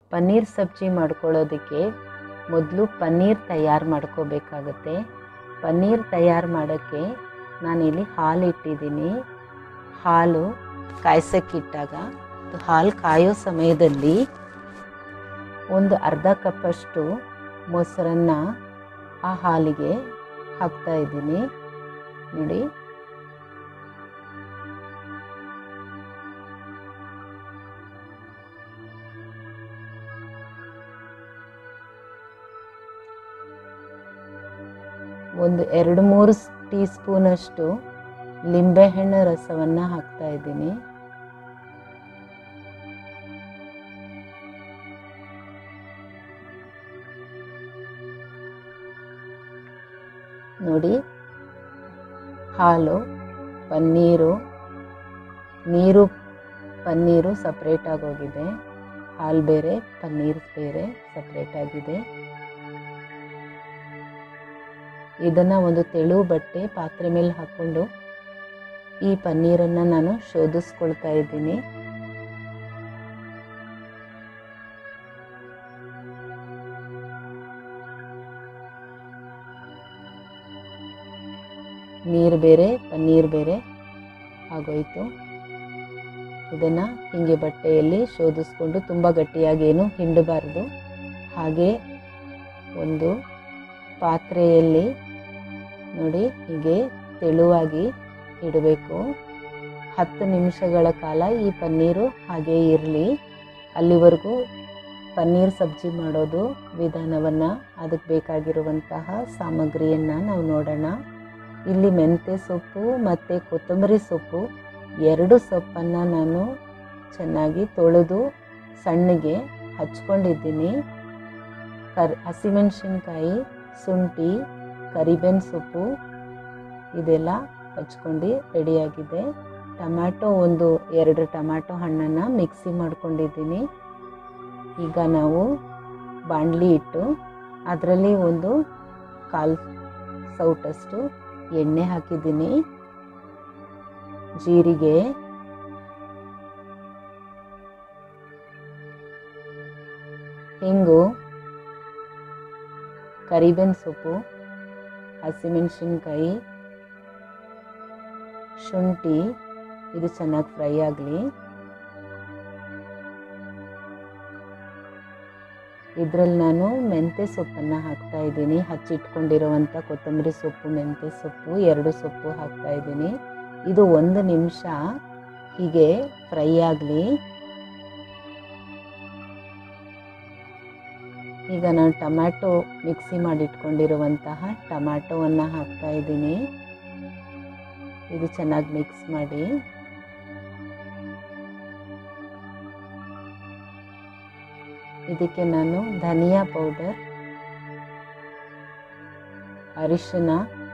ಪನ್ನೀರ್ ಸಬ್ಜಿ ಮಾಡ್ಕೊಳ್ಳೋದಕ್ಕೆ ಮೊದಲು ಪನ್ನೀರ್ ತಯಾರು ಮಾಡ್ಕೋಬೇಕಾಗತ್ತೆ ಪನ್ನೀರ್ ತಯಾರು ಮಾಡೋಕ್ಕೆ ನಾನಿಲ್ಲಿ ಹಾಲು ಇಟ್ಟಿದ್ದೀನಿ ಹಾಲು ಕಾಯ್ಸೋಕ್ಕಿಟ್ಟಾಗ ಅದು ಹಾಲು ಕಾಯೋ ಸಮಯದಲ್ಲಿ ಒಂದು ಅರ್ಧ ಕಪ್ಪಷ್ಟು ಮೊಸರನ್ನು ಆ ಹಾಲಿಗೆ ಹಾಕ್ತಾ ಇದ್ದೀನಿ ನೋಡಿ ಒಂದು ಎರಡು ಮೂರು ಟೀ ಸ್ಪೂನಷ್ಟು ಲಿಂಬೆಹಣ್ಣು ರಸವನ್ನು ಹಾಕ್ತಾ ಇದ್ದೀನಿ ನೋಡಿ ಹಾಲು ಪನ್ನೀರು ನೀರು ಪನ್ನೀರು ಸಪ್ರೇಟ್ ಆಗೋಗಿದೆ ಹಾಲು ಬೇರೆ ಪನ್ನೀರ್ ಬೇರೆ ಸಪ್ರೇಟ್ ಆಗಿದೆ ಇದನ್ನು ಒಂದು ತೆಳು ಬಟ್ಟೆ ಪಾತ್ರೆ ಮೇಲೆ ಹಾಕ್ಕೊಂಡು ಈ ಪನ್ನೀರನ್ನು ನಾನು ಶೋಧಿಸ್ಕೊಳ್ತಾ ಇದ್ದೀನಿ ನೀರು ಬೇರೆ ಪನ್ನೀರ್ ಬೇರೆ ಆಗೋಯ್ತು ಇದನ್ನು ಹೀಗೆ ಬಟ್ಟೆಯಲ್ಲಿ ಶೋಧಿಸ್ಕೊಂಡು ತುಂಬ ಗಟ್ಟಿಯಾಗೇನು ಹಿಂಡಬಾರ್ದು ಹಾಗೆ ಒಂದು ಪಾತ್ರೆಯಲ್ಲಿ ನೋಡಿ ಹೀಗೆ ತೆಳುವಾಗಿ ಇಡಬೇಕು ಹತ್ತು ನಿಮಿಷಗಳ ಕಾಲ ಈ ಪನ್ನೀರು ಹಾಗೆ ಇರಲಿ ಅಲ್ಲಿವರೆಗೂ ಪನ್ನೀರ್ ಸಬ್ಜಿ ಮಾಡೋದು ವಿಧಾನವನ್ನು ಅದಕ್ಕೆ ಬೇಕಾಗಿರುವಂತಹ ಸಾಮಗ್ರಿಯನ್ನು ನಾವು ನೋಡೋಣ ಇಲ್ಲಿ ಮೆಂತ್ಯ ಸೊಪ್ಪು ಮತ್ತು ಕೊತ್ತಂಬರಿ ಸೊಪ್ಪು ಎರಡು ಸೊಪ್ಪನ್ನು ನಾನು ಚೆನ್ನಾಗಿ ತೊಳೆದು ಸಣ್ಣಗೆ ಹಚ್ಕೊಂಡಿದ್ದೀನಿ ಕರ್ ಹಸಿಮೆಣಸಿನ್ಕಾಯಿ ಶುಂಠಿ ಕರಿಬೇನ್ ಸೊಪ್ಪು ಇದೆಲ್ಲ ಹಚ್ಕೊಂಡು ರೆಡಿಯಾಗಿದೆ ಟೊಮ್ಯಾಟೊ ಒಂದು ಎರಡು ಟೊಮ್ಯಾಟೊ ಹಣ್ಣನ್ನು ಮಿಕ್ಸಿ ಮಾಡ್ಕೊಂಡಿದ್ದೀನಿ ಈಗ ನಾವು ಬಾಣಲಿ ಇಟ್ಟು ಅದರಲ್ಲಿ ಒಂದು ಕಾಲು ಸೌಟಷ್ಟು ಎಣ್ಣೆ ಹಾಕಿದ್ದೀನಿ ಜೀರಿಗೆ ಹಿಂಗು ಕರಿಬೇನ್ ಸೊಪ್ಪು ಹಸಿಮೆಣಸಿನ್ಕಾಯಿ ಶುಂಠಿ ಇದು ಚೆನ್ನಾಗಿ ಫ್ರೈ ಆಗಲಿ ಇದರಲ್ಲಿ ನಾನು ಮೆಂತ್ಯ ಸೊಪ್ಪನ್ನು ಹಾಕ್ತಾ ಇದ್ದೀನಿ ಹಚ್ಚಿಟ್ಕೊಂಡಿರುವಂಥ ಕೊತ್ತಂಬರಿ ಸೊಪ್ಪು ಮೆಂತ್ಯ ಸೊಪ್ಪು ಎರಡು ಸೊಪ್ಪು ಹಾಕ್ತಾ ಇದ್ದೀನಿ ಇದು ಒಂದು ನಿಮಿಷ ಹೀಗೆ ಫ್ರೈ ಆಗಲಿ ಈಗ ನಾನು ಟೊಮ್ಯಾಟೊ ಮಿಕ್ಸಿ ಮಾಡಿಟ್ಕೊಂಡಿರುವಂತಹ ಟೊಮ್ಯಾಟೊವನ್ನು ಹಾಕ್ತಾ ಇದ್ದೀನಿ ಇದು ಚೆನ್ನಾಗಿ ಮಿಕ್ಸ್ ಮಾಡಿ ಇದಕ್ಕೆ ನಾನು ಧನಿಯಾ ಪೌಡರ್ ಅರಿಶಿನ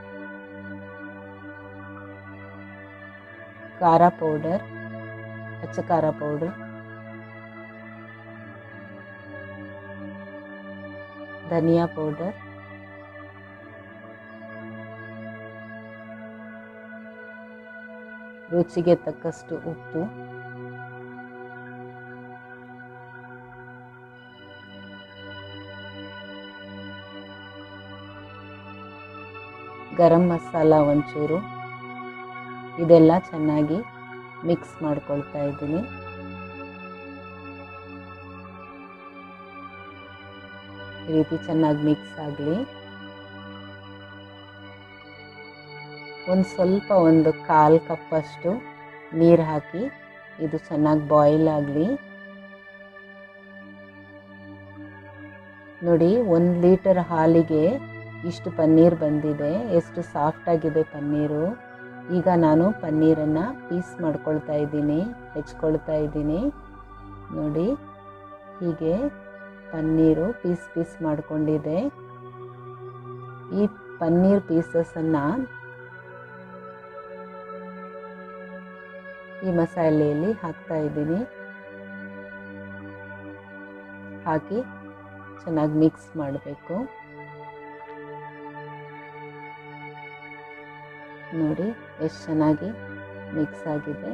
ಖಾರ ಪೌಡರ್ ಅಚ್ಚ ಖಾರ ಪೌಡರ್ ಧನಿಯಾ ಪೌಡರ್ ರುಚಿಗೆ ತಕ್ಕಷ್ಟು ಉಪ್ಪು ಗರಂ ಮಸಾಲ ಒಂಚೂರು ಇದೆಲ್ಲ ಚೆನ್ನಾಗಿ ಮಿಕ್ಸ್ ಮಾಡ್ಕೊಳ್ತಾ ಇದ್ದೀನಿ ಈ ರೀತಿ ಚೆನ್ನಾಗಿ ಮಿಕ್ಸ್ ಆಗಲಿ ಒಂದು ಸ್ವಲ್ಪ ಒಂದು ಕಾಲು ಕಪ್ಪಷ್ಟು ನೀರು ಹಾಕಿ ಇದು ಚೆನ್ನಾಗಿ ಬಾಯ್ಲ್ ಆಗಲಿ ನೋಡಿ ಒಂದು ಲೀಟರ್ ಹಾಲಿಗೆ ಇಷ್ಟು ಪನ್ನೀರ್ ಬಂದಿದೆ ಎಷ್ಟು ಸಾಫ್ಟ್ ಆಗಿದೆ ಪನ್ನೀರು ಈಗ ನಾನು ಪನ್ನೀರನ್ನು ಪೀಸ್ ಮಾಡ್ಕೊಳ್ತಾ ಇದ್ದೀನಿ ಹೆಚ್ಕೊಳ್ತಾ ಇದ್ದೀನಿ ನೋಡಿ ಹೀಗೆ ಪನ್ನೀರು ಪೀಸ್ ಪೀಸ್ ಮಾಡ್ಕೊಂಡಿದೆ ಈ ಪನ್ನೀರ್ ಪೀಸಸನ್ನು ಈ ಮಸಾಲೆಯಲ್ಲಿ ಹಾಕ್ತಾ ಇದ್ದೀನಿ ಹಾಕಿ ಚೆನ್ನಾಗಿ ಮಿಕ್ಸ್ ಮಾಡಬೇಕು ನೋಡಿ ಎಷ್ಟು ಚೆನ್ನಾಗಿ ಮಿಕ್ಸ್ ಆಗಿದೆ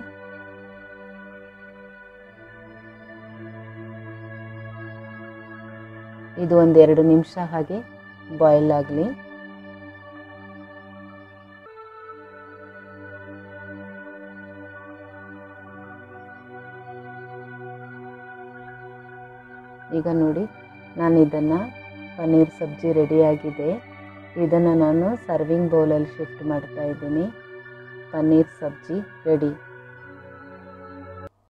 ಇದು ಒಂದು ಎರಡು ನಿಮಿಷ ಹಾಗೆ ಬಾಯ್ಲ್ ಆಗಲಿ ಈಗ ನೋಡಿ ನಾನು ಇದನ್ನು ಪನ್ನೀರ್ ಸಬ್ಜಿ ರೆಡಿಯಾಗಿದೆ ಇದನ್ನು ನಾನು ಸರ್ವಿಂಗ್ ಬೌಲಲ್ಲಿ ಶಿಫ್ಟ್ ಮಾಡ್ತಾ ಇದ್ದೀನಿ ಪನ್ನೀರ್ ಸಬ್ಜಿ ರೆಡಿ